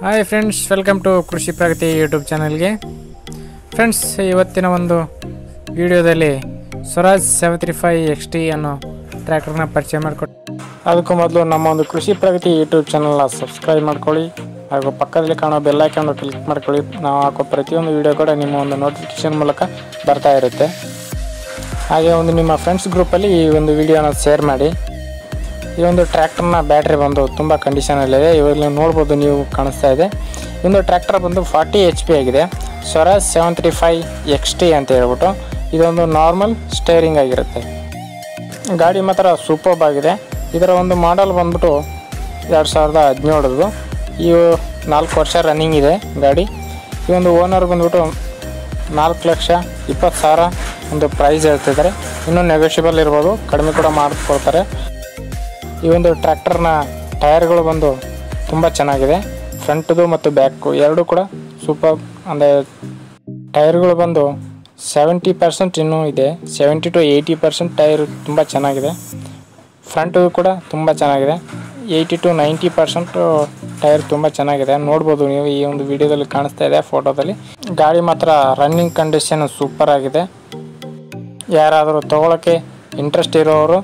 hi friends welcome to ಕೃಷಿ ಪ್ರಗತಿ YouTube ಚಾನಲ್ಗೆ friends ಇವತ್ತಿನ ಒಂದು ವಿಡಿಯೋದಲ್ಲಿ Swaraj seven three five X T ಅನ್ನೋ ಟ್ರ್ಯಾಕ್ಟರ್ನ ಪರಿಚಯ ಮಾಡಿಕೊಟ್ಟು ಅದಕ್ಕೂ ಮೊದಲು ನಮ್ಮ ಒಂದು ಕೃಷಿ ಪ್ರಗತಿ ಯೂಟ್ಯೂಬ್ ಚಾನಲ್ನ ಸಬ್ಸ್ಕ್ರೈಬ್ ಮಾಡ್ಕೊಳ್ಳಿ ಹಾಗೂ ಪಕ್ಕದಲ್ಲಿ ಕಾಣೋ ಬೆಲ್ ಐಕನ್ ಕ್ಲಿಕ್ ಮಾಡ್ಕೊಳ್ಳಿ ನಾವು ಹಾಕೋ ಪ್ರತಿಯೊಂದು ವಿಡಿಯೋ ಕೂಡ ನಿಮ್ಮ ಒಂದು ನೋಟಿಫಿಕೇಶನ್ ಮೂಲಕ ಬರ್ತಾ ಇರುತ್ತೆ ಹಾಗೆ ಒಂದು ನಿಮ್ಮ ಫ್ರೆಂಡ್ಸ್ ಗ್ರೂಪಲ್ಲಿ ಈ ಒಂದು ವಿಡಿಯೋನ ಶೇರ್ ಮಾಡಿ ಈ ಒಂದು ಟ್ರ್ಯಾಕ್ಟರ್ನ ಬ್ಯಾಟ್ರಿ ಬಂದು ತುಂಬ ಕಂಡೀಷನಲ್ಲಿದೆ ಇವಾಗ ನೀವು ನೋಡ್ಬೋದು ನೀವು ಕಾಣಿಸ್ತಾ ಇದೆ ಈ ಒಂದು ಟ್ರ್ಯಾಕ್ಟರ್ ಬಂದು ಫಾರ್ಟಿ ಎಚ್ ಪಿ ಆಗಿದೆ Swaraj seven three five X T ಅಂತ ಹೇಳ್ಬಿಟ್ಟು ಇದೊಂದು ನಾರ್ಮಲ್ ಸ್ಟೇರಿಂಗ್ ಆಗಿರುತ್ತೆ ಗಾಡಿ ಮಾತ್ರ ಸೂಪರ್ಬ್ ಆಗಿದೆ ಇದರ ಒಂದು ಮಾಡಲ್ ಬಂದ್ಬಿಟ್ಟು ಎರಡು ಸಾವಿರದ ಹದಿನೇಳರದು ಈ ನಾಲ್ಕು ವರ್ಷ ರನ್ನಿಂಗ್ ಇದೆ ಗಾಡಿ ಈ ಒಂದು ಓನರ್ ಬಂದ್ಬಿಟ್ಟು ನಾಲ್ಕು ಲಕ್ಷ ಇಪ್ಪತ್ತು ಸಾವಿರ ಒಂದು ಪ್ರೈಸ್ ಹೇಳ್ತಿದ್ದಾರೆ ಇನ್ನೂ ನೆಗೋಷಿಯಬಲ್ ಇರ್ಬೋದು ಕಡಿಮೆ ಕೂಡ ಮಾಡಿಕೊಡ್ತಾರೆ ಈ ಒಂದು ಟ್ರ್ಯಾಕ್ಟರ್ನ ಟೈರ್ಗಳು ಬಂದು ತುಂಬ ಚೆನ್ನಾಗಿದೆ ಫ್ರಂಟ್ದು ಮತ್ತು ಬ್ಯಾಕು ಎರಡೂ ಕೂಡ ಸೂಪರ್ ಅಂದರೆ ಟೈರ್ಗಳು ಬಂದು ಸೆವೆಂಟಿ ಪರ್ಸೆಂಟ್ ಇನ್ನೂ ಇದೆ seventy to eighty percent tyre ತುಂಬ ಚೆನ್ನಾಗಿದೆ ಫ್ರಂಟು ಕೂಡ ತುಂಬ ಚೆನ್ನಾಗಿದೆ eighty to ninety percent tyre ತುಂಬ ಚೆನ್ನಾಗಿದೆ ನೋಡ್ಬೋದು ನೀವು ಈ ಒಂದು ವಿಡಿಯೋದಲ್ಲಿ ಕಾಣಿಸ್ತಾ ಇದೆ ಫೋಟೋದಲ್ಲಿ ಗಾಡಿ ಮಾತ್ರ ರನ್ನಿಂಗ್ ಕಂಡೀಷನ್ ಸೂಪರ್ ಆಗಿದೆ ಯಾರಾದರೂ ತೊಗೊಳಕ್ಕೆ ಇಂಟ್ರೆಸ್ಟ್ ಇರೋರು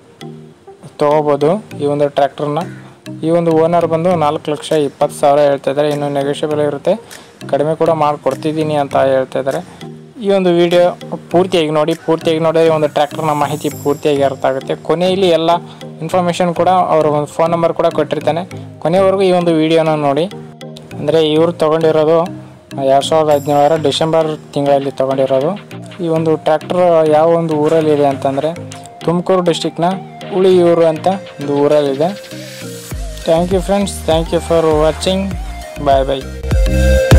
ತೊಗೋಬೋದು ಈ ಒಂದು ಟ್ರ್ಯಾಕ್ಟರ್ನ ಈ ಒಂದು ಓನರ್ ಬಂದು ನಾಲ್ಕು ಲಕ್ಷ ಇಪ್ಪತ್ತು ಸಾವಿರ ಹೇಳ್ತಾ ಇದ್ದಾರೆ ಇನ್ನು ನೆಗೋಷಿಯಬಲ್ ಇರುತ್ತೆ ಕಡಿಮೆ ಕೂಡ ಮಾಡಿಕೊಡ್ತಿದ್ದೀನಿ ಅಂತ ಹೇಳ್ತಾ ಇದ್ದಾರೆ ಈ ಒಂದು ವಿಡಿಯೋ ಪೂರ್ತಿಯಾಗಿ ನೋಡಿ ಪೂರ್ತಿಯಾಗಿ ನೋಡಿದ್ರೆ ಒಂದು ಟ್ರ್ಯಾಕ್ಟರ್ನ ಮಾಹಿತಿ ಪೂರ್ತಿಯಾಗಿ ಅರ್ಥ ಆಗುತ್ತೆ ಕೊನೆಯಲ್ಲಿ ಎಲ್ಲ ಇನ್ಫಾರ್ಮೇಷನ್ ಕೂಡ ಅವರ ಒಂದು ಫೋನ್ ನಂಬರ್ ಕೂಡ ಕೊಟ್ಟಿರ್ತಾನೆ ಕೊನೆವರೆಗೂ ಈ ಒಂದು ವಿಡಿಯೋನ ನೋಡಿ ಅಂದರೆ ಇವರು ತೊಗೊಂಡಿರೋದು ಎರಡು ಸಾವಿರದ ಹದಿನೇಳರ ಡಿಸೆಂಬರ್ ತಿಂಗಳಲ್ಲಿ ತೊಗೊಂಡಿರೋದು ಈ ಒಂದು ಟ್ರ್ಯಾಕ್ಟರ್ ಯಾವ ಒಂದು ಊರಲ್ಲಿದೆ ಅಂತಂದರೆ ತುಮಕೂರು ಡಿಸ್ಟಿಕ್ನ ಉಳಿಯೂರು ಅಂತ ಒಂದು ಊರಲ್ಲಿದೆ thank you friends thank you for watching bye bye